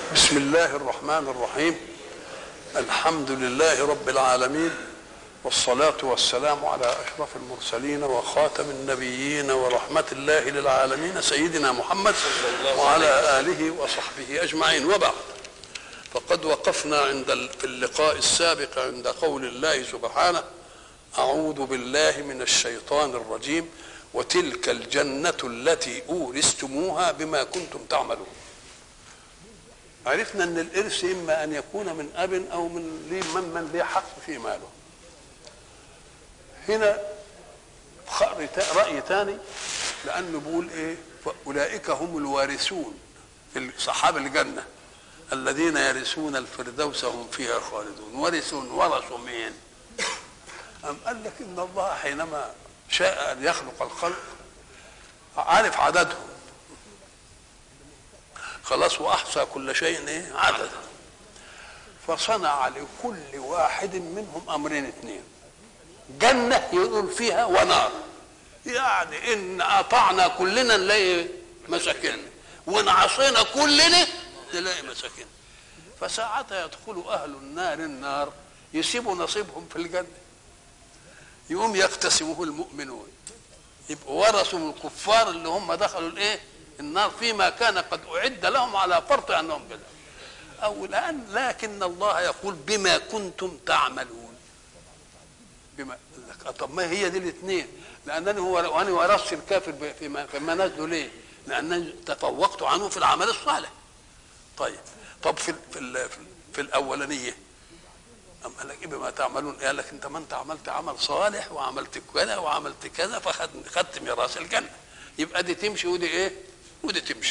بسم الله الرحمن الرحيم الحمد لله رب العالمين والصلاة والسلام على أشرف المرسلين وخاتم النبيين ورحمة الله للعالمين سيدنا محمد وعلى آله وصحبه أجمعين وبعد فقد وقفنا عند ال- في اللقاء السابق عند قول الله سبحانه أعوذ بالله من الشيطان الرجيم وتلك الجنة التي أورثتموها بما كنتم تعملون عرفنا ان الارث اما ان يكون من اب او من لي من من ليه حق في ماله هنا خ- راي ثاني لانه بيقول ايه فاولئك هم الوارثون في اصحاب الجنه الذين يرثون الفردوس هم فيها خالدون ورثون ورثوا مين أم قال لك إن الله حينما شاء أن يخلق الخلق عارف عددهم خلاص وأحصى كل شيء إيه عددا فصنع لكل واحد منهم أمرين اثنين جنة يقول فيها ونار يعني إن أطعنا كلنا نلاقي مساكن وإن عصينا كلنا نلاقي مساكن فساعتها يدخل أهل النار النار يسيبوا نصيبهم في الجنة يقوم يقتسمه المؤمنون يبقوا ورثوا من الكفار اللي هم دخلوا الايه النار فيما كان قد اعد لهم على فرط انهم كذا او الان لكن الله يقول بما كنتم تعملون بما لك طب ما هي دي الاثنين لانني هو وانا ورثت الكافر ب- فيما فيما نزلوا ليه؟ لانني تفوقت عنه في العمل الصالح طيب طب في ال- في ال- في الاولانيه أم قال لك إيه بما تعملون قال لك انت ما انت عملت عمل صالح وعملت كذا وعملت كذا فخدت خدت ميراث الجنه يبقى دي تمشي ودي ايه ودي تمشي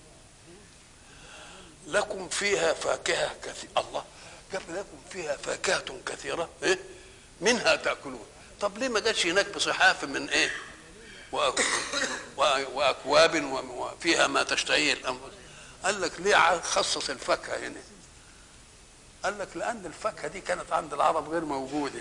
لكم فيها فاكهه كثيره الله قال لكم فيها فاكهه كثيره ايه منها تاكلون طب ليه ما جاتش هناك بصحاف من ايه وأك- وأ- واكواب وفيها ما تشتهيه الانفس قال لك ليه خصص الفاكهه هنا قال لك لان الفاكهه دي كانت عند العرب غير موجوده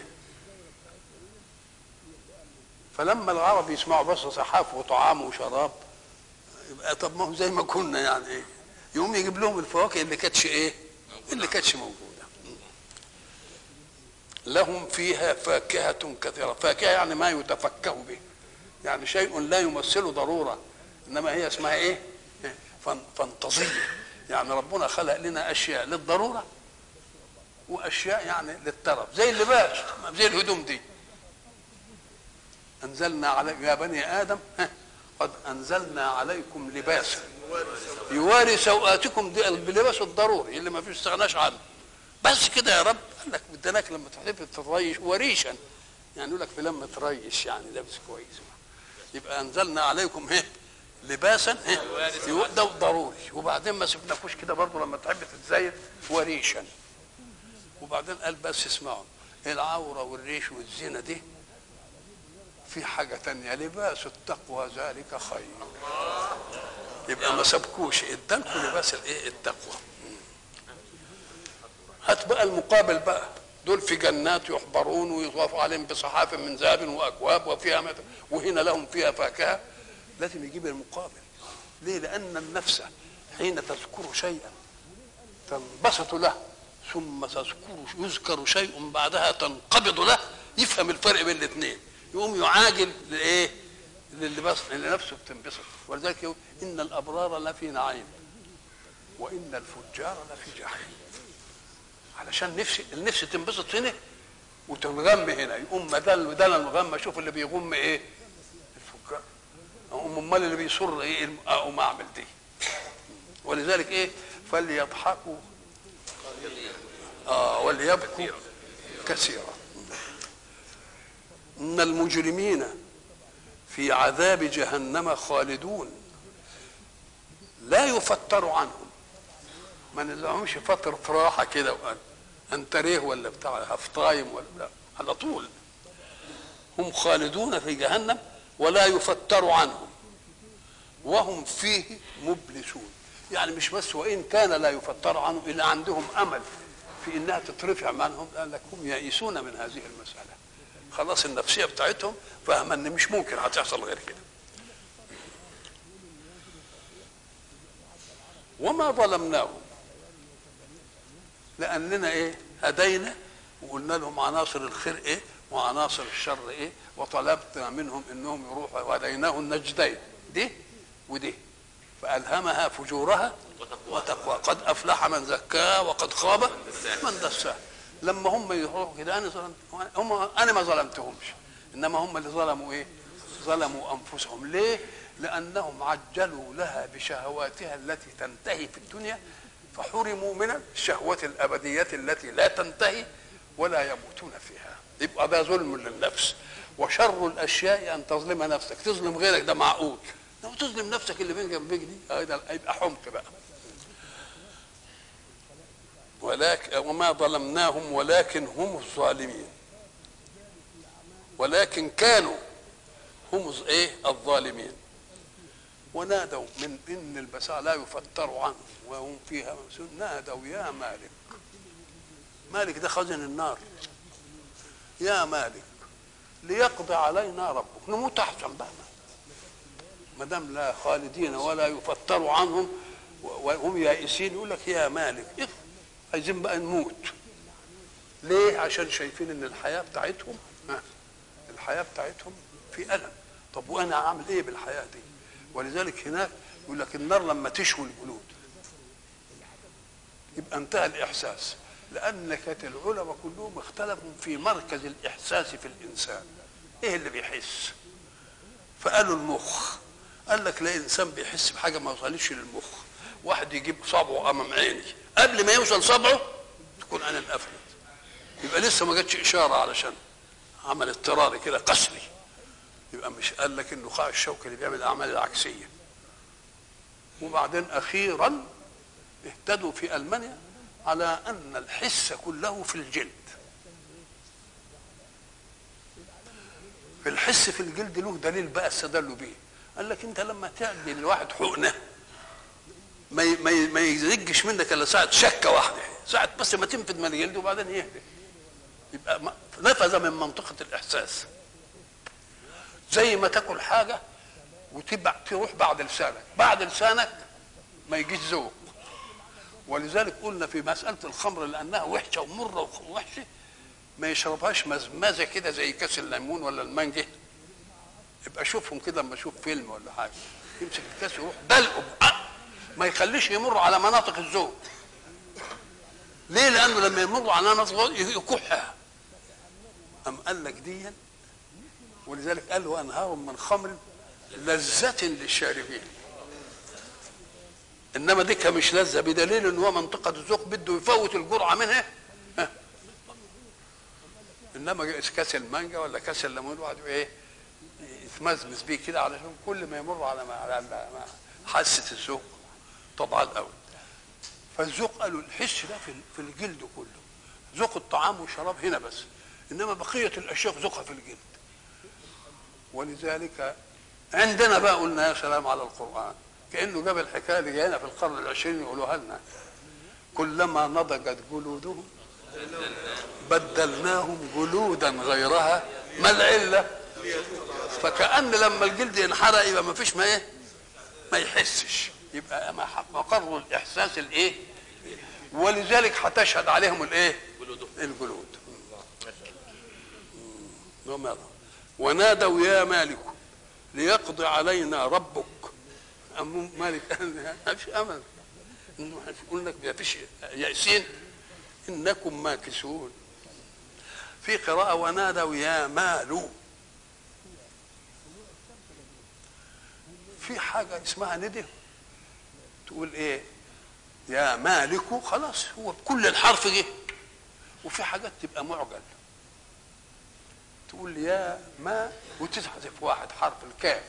فلما العرب يسمعوا بس صحاف وطعام وشراب يبقى طب ما هو زي ما كنا يعني ايه يقوم يجيب لهم الفواكه اللي كانتش ايه اللي كانتش موجوده لهم فيها فاكهة كثيرة فاكهة يعني ما يتفكه به يعني شيء لا يمثل ضرورة إنما هي اسمها إيه فن- فانتظية يعني ربنا خلق لنا أشياء للضرورة واشياء يعني للترف زي اللباس زي الهدوم دي انزلنا على يا بني ادم ها، قد انزلنا عليكم لباسا يواري سوءاتكم دي اللباس الضروري اللي ما فيش استغناش عنه بس كده يا رب قال لك بدناك لما تحب تريش وريشا يعني يقول لك في لما تريش يعني لابس كويس يبقى انزلنا عليكم ايه لباسا ايه يو- ده ضروري وبعدين ما سبناكوش كده برضه لما تحب تتزين وريشا وبعدين قال بس اسمعوا العورة والريش والزنا دي في حاجة تانية لباس التقوى ذلك خير يبقى ما سبكوش ادالكم لباس الايه التقوى هات بقى المقابل بقى دول في جنات يحبرون ويطاف عليهم بصحاف من ذهب واكواب وفيها مت... وهنا لهم فيها فاكهه لازم يجيب المقابل ليه لان النفس حين تذكر شيئا تنبسط له ثم تذكر يذكر شيء بعدها تنقبض له يفهم الفرق بين الاثنين يقوم يعاجل لايه للي بس اللي نفسه بتنبسط ولذلك يقول ان الابرار لفي نعيم وان الفجار لفي جحيم علشان نفس النفس تنبسط هنا وتنغم هنا يقوم بدل بدل الغم اشوف اللي بيغم ايه الفجار أقوم امال اللي بيصر ايه اقوم اعمل دي ولذلك ايه فليضحكوا آه وليبكوا كثيرا ان المجرمين في عذاب جهنم خالدون لا يفتر عنهم ما نلهمش فترة راحة كده وأن أنت ريه ولا بتاع هفطايم ولا لا على طول هم خالدون في جهنم ولا يفتر عنهم وهم فيه مبلسون يعني مش بس وإن كان لا يفتر عنهم إلا عندهم أمل في إنها تترفع عنهم قال لك هم يئسون من هذه المسألة خلاص النفسية بتاعتهم فاهمة إن مش ممكن هتحصل غير كده وما ظلمناهم لاننا ايه هدينا وقلنا لهم عناصر الخير ايه وعناصر الشر ايه وطلبنا منهم انهم يروحوا وهديناه النجدين دي ودي فالهمها فجورها وتقوى قد افلح من زكاها وقد خاب من دساها لما هم يروحوا كده انا ظلمت هم انا ما ظلمتهمش انما هم اللي ظلموا ايه ظلموا انفسهم ليه لانهم عجلوا لها بشهواتها التي تنتهي في الدنيا فحرموا من الشهوة الأبدية التي لا تنتهي ولا يموتون فيها يبقى ده ظلم للنفس وشر الأشياء أن تظلم نفسك تظلم غيرك ده معقول لو تظلم نفسك اللي بين جنبك دي يبقى حمق بقى ولكن وما ظلمناهم ولكن هم الظالمين ولكن كانوا هم ايه الظالمين ونادوا من ان البساء لا يفتر عنه وهم فيها ممسون نادوا يا مالك مالك ده خزن النار يا مالك ليقضي علينا ربك نموت احسن بقى ما دام لا خالدين ولا يفتر عنهم وهم يائسين يقول لك يا مالك إيه؟ عايزين بقى نموت ليه عشان شايفين ان الحياه بتاعتهم الحياه بتاعتهم في الم طب وانا اعمل ايه بالحياه دي ولذلك هناك يقول لك النار لما تشوي الجلود يبقى انتهى الاحساس لان كانت العلماء كلهم اختلفوا في مركز الاحساس في الانسان ايه اللي بيحس فقالوا المخ قال لك لا انسان بيحس بحاجه ما وصلتش للمخ واحد يجيب صبعه امام عيني قبل ما يوصل صبعه تكون انا انقفلت يبقى لسه ما جاتش اشاره علشان عمل اضطراري كده قسري يبقى مش قال لك النخاع الشوكي اللي بيعمل الاعمال العكسيه وبعدين اخيرا اهتدوا في المانيا على ان الحس كله في الجلد في الحس في الجلد له دليل بقى استدلوا بيه قال لك انت لما تعدي لواحد حقنه ما ما ما يزجش منك الا ساعه شكه واحده ساعه بس ما تنفذ من الجلد وبعدين يهدى يبقى نفذ من منطقه الاحساس زي ما تاكل حاجه وتبع تروح بعد لسانك بعد لسانك ما يجيش ذوق ولذلك قلنا في مساله الخمر لانها وحشه ومره ووحشه ما يشربهاش مزمزه كده زي كاس الليمون ولا المانجا يبقى شوفهم كده لما اشوف فيلم ولا حاجه يمسك الكاس يروح دلقه ما يخليش يمر على مناطق الذوق ليه لانه لما يمر على مناطق يكحها ام قال لك ديا ولذلك قال له انهار من خمر لذة للشاربين انما ديكها مش لذة بدليل ان هو منطقة الذوق بده يفوت الجرعة منها ها. انما كاس المانجا ولا كاس الليمون واحد ايه يتمزمز بيه كده علشان كل ما يمر على ما على حاسة الذوق طبعا الاول فالذوق قالوا الحس ده في في الجلد كله ذوق الطعام والشراب هنا بس انما بقيه الاشياء ذوقها في الجلد ولذلك عندنا بقى قلنا يا سلام على القرآن كأنه جاب الحكاية اللي جاينا في القرن العشرين يقولوها لنا كلما نضجت جلودهم بدلناهم جلودا غيرها ما العلة فكأن لما الجلد ينحرق يبقى ما فيش ما ايه ما يحسش يبقى مقر الإحساس الايه ولذلك هتشهد عليهم الايه الجلود ونادوا يا مالك ليقضي علينا ربك أم مالك ما فيش امل انه يقول لك ما فيش يأسين انكم ماكسون في قراءة ونادوا يا مال في حاجة اسمها ندى تقول ايه يا مالك خلاص هو بكل الحرف جه وفي حاجات تبقى معجل تقول يا ما وتحذف واحد حرف الكاف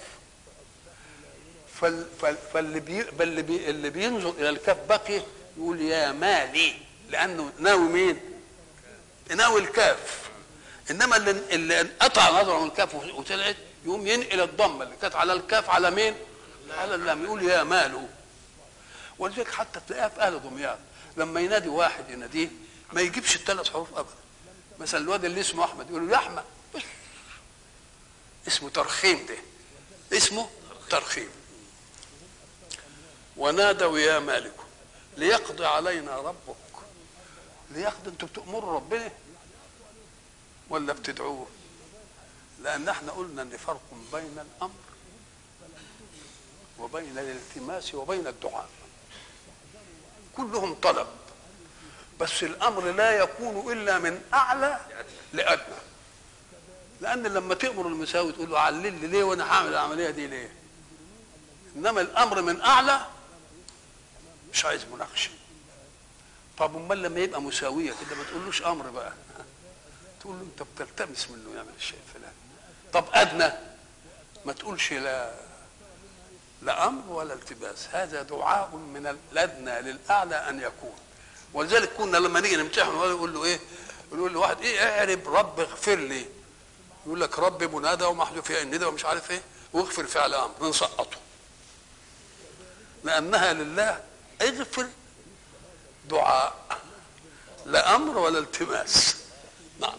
فال فال فاللي بي اللي, بي اللي بينظر الى الكاف بقي يقول يا مالي لانه ناوي مين؟ ناوي الكاف انما اللي اللي قطع نظره من الكاف وطلعت يقوم ينقل الضمه اللي كانت على الكاف على مين؟ على اللام يقول يا ماله ولذلك حتى تلاقيها في اهل دمياط لما ينادي واحد يناديه ما يجيبش الثلاث حروف ابدا مثلا الواد اللي اسمه احمد يقول له يا احمد اسمه ترخيم ده اسمه ترخيم ونادوا يا مالك ليقضي علينا ربك لياخد انتوا بتأمروا ربنا ولا بتدعوه لأن احنا قلنا ان فرق بين الأمر وبين الالتماس وبين الدعاء كلهم طلب بس الأمر لا يكون إلا من أعلى لأدنى لأن لما تأمر المساوي تقول له علل لي ليه وأنا هعمل العملية دي ليه إنما الأمر من أعلى مش عايز مناقشه طب امال لما يبقى مساويه كده ما تقولوش امر بقى تقول له انت بتلتمس منه يعمل الشيء الفلاني طب ادنى ما تقولش لا لا امر ولا التباس هذا دعاء من الادنى للاعلى ان يكون ولذلك كنا لما نيجي نمتحن يقول له ايه يقول له واحد ايه اعرب رب اغفر لي يقول لك رب منادى ومحذوف فيها الندى ومش عارف ايه واغفر فعل امر نسقطه لانها لله اغفر دعاء لا امر ولا التماس نعم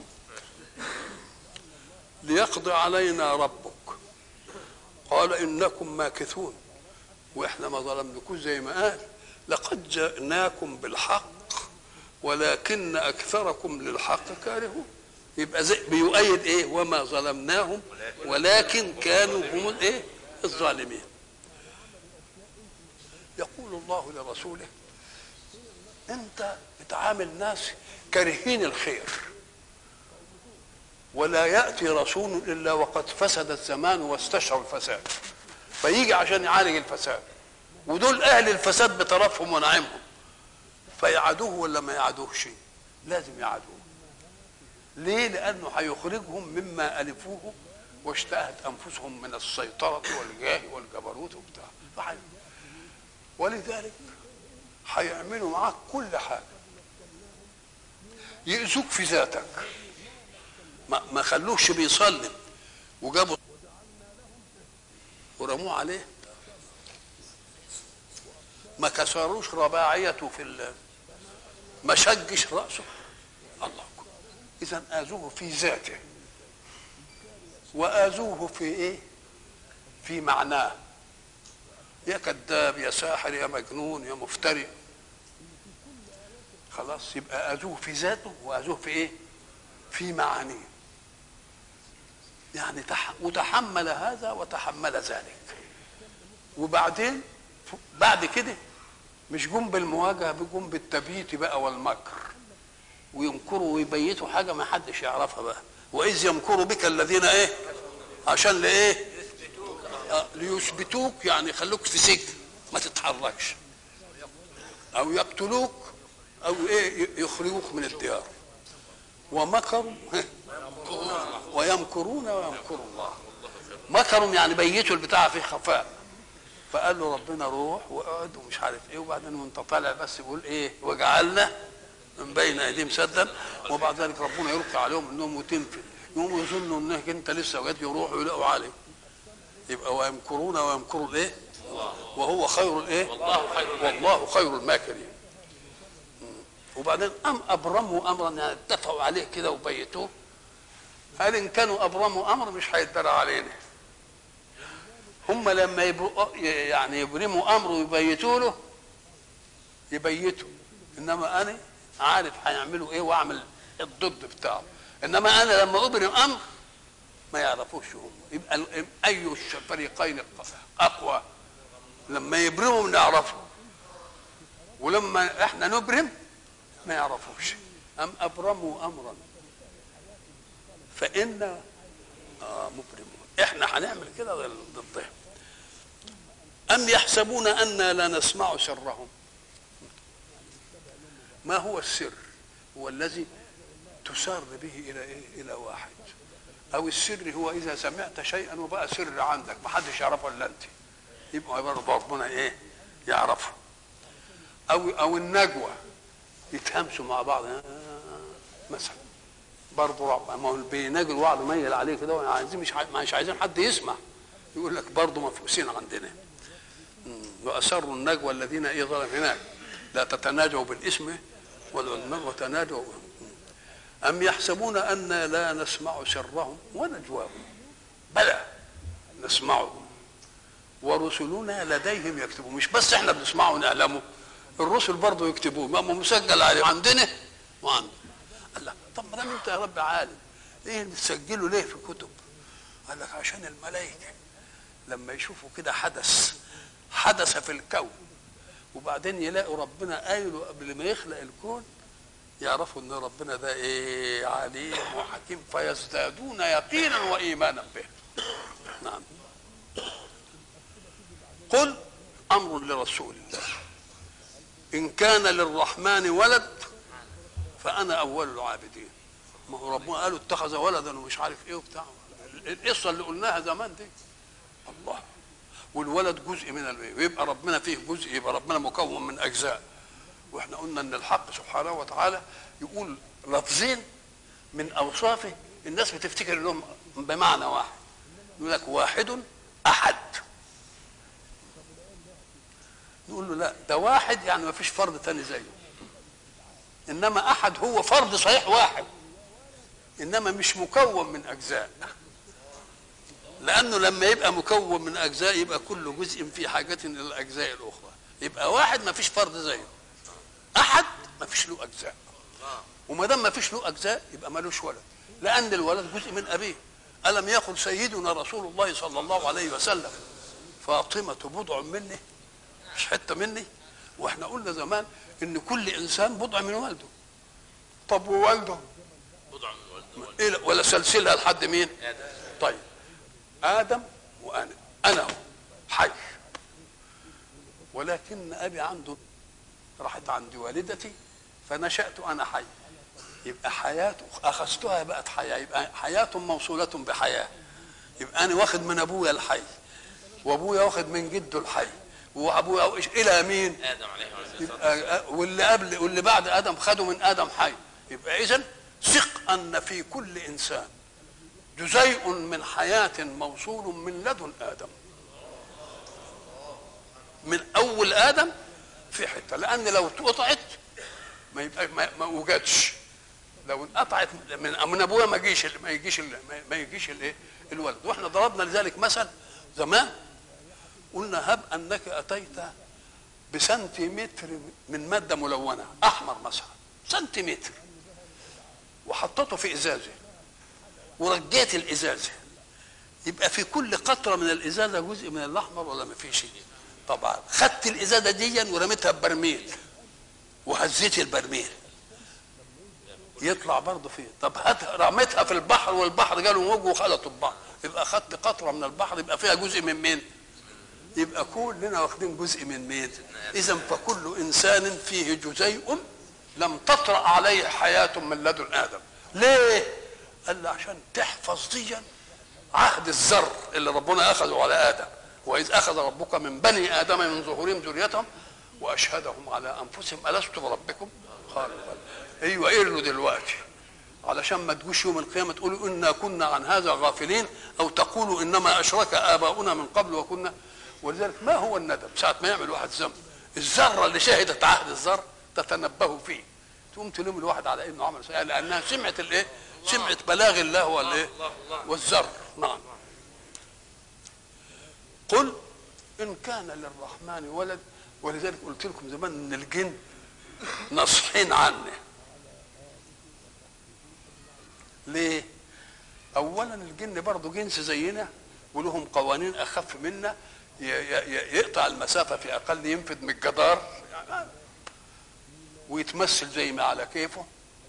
ليقضي علينا ربك قال انكم ماكثون واحنا ما ظلمناكوش زي ما قال لقد جئناكم بالحق ولكن اكثركم للحق كارهون يبقى زي بيؤيد ايه وما ظلمناهم ولكن كانوا هم الايه الظالمين يقول الله لرسوله انت بتعامل ناس كارهين الخير ولا ياتي رسول الا وقد فسد الزمان واستشعر الفساد فيجي عشان يعالج الفساد ودول اهل الفساد بطرفهم ونعيمهم فيعادوه ولا ما يعادوهش لازم يعادوه ليه لانه هيخرجهم مما الفوه واشتهت انفسهم من السيطره والجاه والجبروت وبتاع فحي. ولذلك هيعملوا معاك كل حاجه يأذوك في ذاتك ما, ما خلوش بيصلي وجابوا ورموه عليه ما كسروش رباعيته في ال- ما شجش راسه الله أكبر. اذا اذوه في ذاته واذوه في ايه في معناه يا كذاب يا ساحر يا مجنون يا مفتري خلاص يبقى اذوه في ذاته واذوه في ايه في معانيه يعني تح... وتحمل هذا وتحمل ذلك وبعدين ف- بعد كده مش جم بالمواجهه بيجم بالتبييت بقى والمكر ويمكروا ويبيتوا حاجه ما حدش يعرفها بقى واذ يمكر بك الذين ايه عشان لايه آه، ليثبتوك يعني يخلوك في سجن ما تتحركش او يقتلوك او ايه يخرجوك من الديار ومكروا ويمكرون ويمكر الله مكروا يعني بيتوا البتاع في خفاء فقال له ربنا روح واقعد ومش عارف ايه وبعدين وانت طالع بس يقول ايه وجعلنا من بين ايديهم سدا وبعد ذلك ربنا يلقي عليهم انهم وتنفذ يقوموا يظنوا انك انت لسه وجد يروحوا يلاقوا عليه يبقى ويمكرون ويمكر الايه وهو خير الايه والله خير الماكرين مم. وبعدين ام ابرموا امرا يعني اتفقوا عليه كده وبيتوه قال ان كانوا ابرموا امر مش هيتدرى علينا هم لما يبروا يعني يبرموا امر ويبيتوا له يبيتوا انما انا عارف هيعملوا ايه واعمل الضد بتاعه انما انا لما ابرم امر ما يعرفوش هم يبقى ال- اي الفريقين اقوى لما يبرموا نعرفه ولما احنا نبرم ما يعرفوش ام ابرموا امرا فإنا آه مبرمون احنا هنعمل كده ضدهم أم يحسبون أنا لا نسمع سرهم ما هو السر هو الذي تسار به إلى إيه؟ إلى واحد أو السر هو إذا سمعت شيئا وبقى سر عندك ما حدش يعرفه إلا أنت يبقى برضه ربنا إيه يعرفه أو أو النجوى يتهمسوا مع بعض آه مثلا برضه رب ما هو بيناجي الوعد ميل عليه كده عايزين مش عاي- مش عايزين حد يسمع يقول لك برضه مفقوسين عندنا مم. واسروا النجوى الذين ايه ظلم هناك لا تتناجوا بالاسم والعلماء وتناجوا مم. ام يحسبون انا لا نسمع سرهم ونجواهم بلى نسمعهم ورسلنا لديهم يكتبون مش بس احنا بنسمعه ونعلمه الرسل برضه يكتبوه ما هو مسجل عليه عندنا وعنده قال لك طب ما دام انت يا رب عالم ايه بتسجله ليه في كتب قال لك عشان الملائكه لما يشوفوا كده حدث حدث في الكون وبعدين يلاقوا ربنا قايله قبل ما يخلق الكون يعرفوا ان ربنا ده ايه عليم وحكيم فيزدادون يقينا وايمانا به نعم قل امر لرسول الله ان كان للرحمن ولد فانا اول العابدين ما هو ربنا قالوا اتخذ ولدا ومش عارف ايه وبتاع القصه اللي قلناها زمان دي الله والولد جزء من البيت ويبقى ربنا فيه جزء يبقى ربنا مكون من اجزاء واحنا قلنا ان الحق سبحانه وتعالى يقول لفظين من اوصافه الناس بتفتكر انهم بمعنى واحد يقول لك واحد احد نقول له لا ده واحد يعني ما فيش فرد تاني زيه انما احد هو فرد صحيح واحد انما مش مكون من اجزاء لانه لما يبقى مكون من اجزاء يبقى كل جزء في حاجه الى الاجزاء الاخرى يبقى واحد ما فيش فرد زيه احد ما فيش له اجزاء وما دام ما فيش له اجزاء يبقى ملوش ولد لان الولد جزء من ابيه الم يقل سيدنا رسول الله صلى الله عليه وسلم فاطمه بضع مني مش حته مني واحنا قلنا زمان ان كل انسان بضع من والده طب ووالده بضع من والده إيه ولا سلسلها لحد مين آدم طيب ادم وانا انا هو حي ولكن ابي عنده راحت عند والدتي فنشات انا حي يبقى حياة اخذتها بقت حياه يبقى حياه موصوله بحياه يبقى انا واخد من ابويا الحي وابويا واخد من جده الحي وابويا إيش- الى مين ادم عليه الصلاه والسلام يبقى واللي قبل واللي بعد ادم خدوا من ادم حي يبقى اذا ثق ان في كل انسان جزيء من حياه موصول من لدن ادم من اول ادم في حته لان لو اتقطعت ما يبقى ما, ما وجدش لو انقطعت من من ابويا ما يجيش ال- ما يجيش ال- ما- ما يجيش الايه الولد واحنا ضربنا لذلك مثل زمان قلنا هب انك اتيت بسنتيمتر من ماده ملونه احمر مثلا سنتيمتر وحطيته في ازازه ورجيت الازازه يبقى في كل قطره من الازازه جزء من الاحمر ولا ما فيش طبعا خدت الازازه دي ورميتها ببرميل وهزيت البرميل يطلع برضه فيه طب هات رميتها في البحر والبحر جاله موج وخلطوا ببعض يبقى خدت قطره من البحر يبقى فيها جزء من مين؟ يبقى كلنا واخدين جزء من مين؟ اذا فكل انسان فيه جزيء لم تطرا عليه حياه من لدن ادم ليه؟ قال له عشان تحفظ ديا عهد الذر اللي ربنا اخذه على ادم واذ اخذ ربك من بني ادم من ظهورهم ذريتهم واشهدهم على انفسهم الست بربكم قالوا بلى ايوه قروا دلوقتي علشان ما تجوش يوم القيامه تقولوا انا كنا عن هذا غافلين او تقولوا انما اشرك اباؤنا من قبل وكنا ولذلك ما هو الندم ساعه ما يعمل واحد ذنب الذره اللي شهدت عهد الذر تتنبه فيه تقوم تلوم الواحد على انه عمل سيئه لانها سمعت الايه؟ سمعت بلاغ الله والايه؟ الله الله والذر نعم قل ان كان للرحمن ولد ولذلك قلت لكم زمان ان الجن ناصحين عنه ليه اولا الجن برضه جنس زينا ولهم قوانين اخف منا ي- ي- يقطع المسافه في اقل ينفذ من الجدار يعني ويتمثل زي ما على كيفه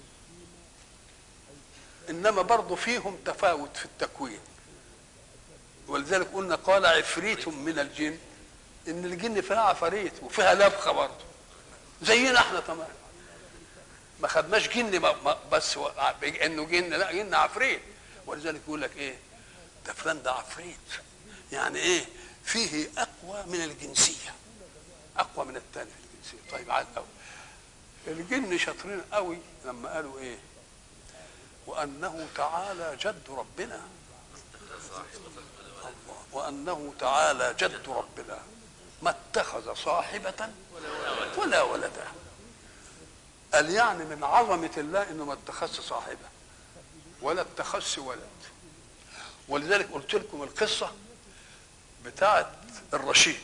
انما برضه فيهم تفاوت في التكوين ولذلك قلنا قال عفريت من الجن ان الجن فيها عفاريت وفيها لبخه برضه زينا احنا تمام ما خدناش جن ما- ما- بس و- انه جن لا جن عفريت ولذلك يقول لك ايه ده فلان ده عفريت يعني ايه فيه اقوى من الجنسيه اقوى من الثاني في الجنسيه طيب عاد قوي الجن شاطرين قوي لما قالوا ايه وانه تعالى جد ربنا الله وانه تعالى جد ربنا ما اتخذ صاحبة ولا ولدا قال يعني من عظمة الله انه ما اتخذش صاحبة ولا اتخذش ولد ولذلك قلت لكم القصة بتاعت الرشيد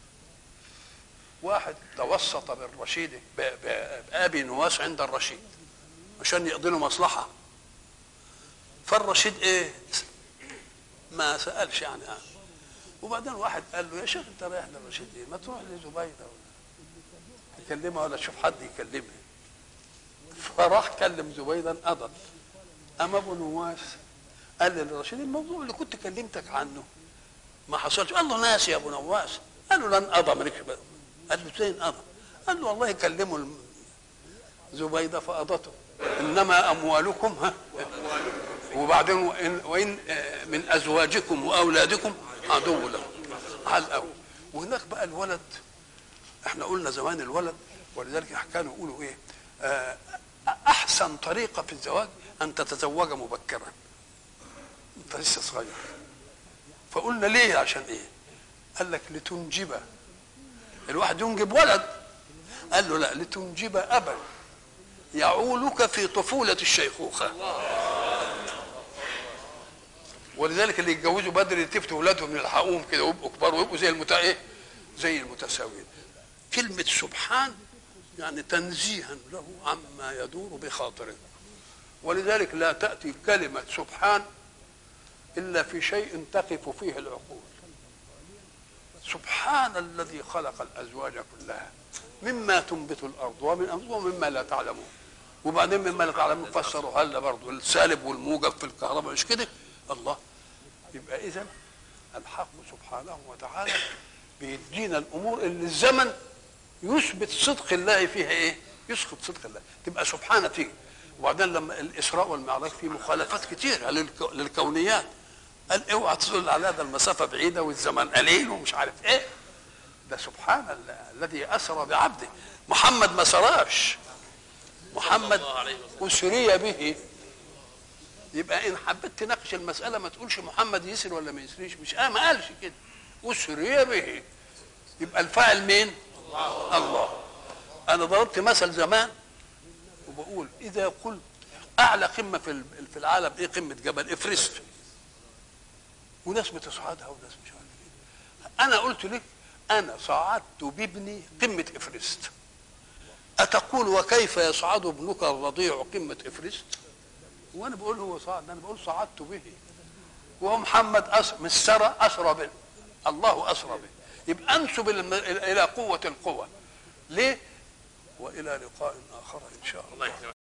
واحد توسط بالرشيد ب- ب- بأبي نواس عند الرشيد عشان يقضي له مصلحه فالرشيد ايه ما سالش يعني وبعدين واحد قال له يا شيخ انت رايح للرشيد ايه ما تروح لزبيده ولا تكلمها ولا تشوف حد يكلمها فراح كلم زبيده انقضت اما ابو نواس قال للرشيد الموضوع اللي كنت كلمتك عنه ما حصلش قال له ناسي يا ابو نواس قال له لن قضى مالكش بقى. قال له ازاي انقضى قال له والله كلموا الم- زبيده فقضته انما اموالكم ها وبعدين وإن, وإن آه، من أزواجكم وأولادكم عدو لهم على الأول وهناك بقى الولد احنا قلنا زمان الولد ولذلك كانوا يقولوا ايه آه، أحسن طريقة في الزواج أن تتزوج مبكرا أنت لسه صغير فقلنا ليه عشان ايه قال لك لتنجب الواحد ينجب ولد قال له لا لتنجب أبا يعولك في طفولة الشيخوخة ولذلك اللي يتجوزوا بدري يتفتوا اولادهم يلحقوهم كده ويبقوا كبار ويبقوا زي المتا ايه؟ زي المتساويين. كلمة سبحان يعني تنزيها له عما يدور بخاطره. ولذلك لا تأتي كلمة سبحان إلا في شيء تقف فيه العقول. سبحان الذي خلق الأزواج كلها مما تنبت الأرض ومن أنفسهم ومما لا تعلمون. وبعدين مما لا تعلمون فسروا هلا برضه السالب والموجب في الكهرباء مش كده؟ الله يبقى اذا الحق سبحانه وتعالى بيدينا الامور اللي الزمن يثبت صدق الله فيها ايه؟ يسقط صدق الله تبقى سبحانه تيجي وبعدين لما الاسراء والمعراج في مخالفات كتير للك- للكونيات قال اوعى تظن على هذا المسافه بعيده والزمن قليل ومش عارف ايه ده سبحان الله الذي اسرى بعبده محمد ما سراش محمد الله عليه وسلم. اسري به يبقى ان حبيت تناقش المساله ما تقولش محمد يسر ولا ما يسريش مش آه ما قالش كده اسري به يبقى الفاعل مين الله, الله. انا ضربت مثل زمان وبقول اذا قلت اعلى قمه في ال- في العالم ايه قمه جبل افرست وناس بتصعدها وناس مش عارف ايه انا قلت لك انا صعدت بابني قمه افرست اتقول وكيف يصعد ابنك الرضيع قمه افرست وانا بقول هو صعد انا بقول صعدت به وهو محمد أس... مش سرى اسرى به الله اسرى به يبقى انسب الم- الى قوه القوى ليه والى لقاء اخر ان شاء الله الله يكرمك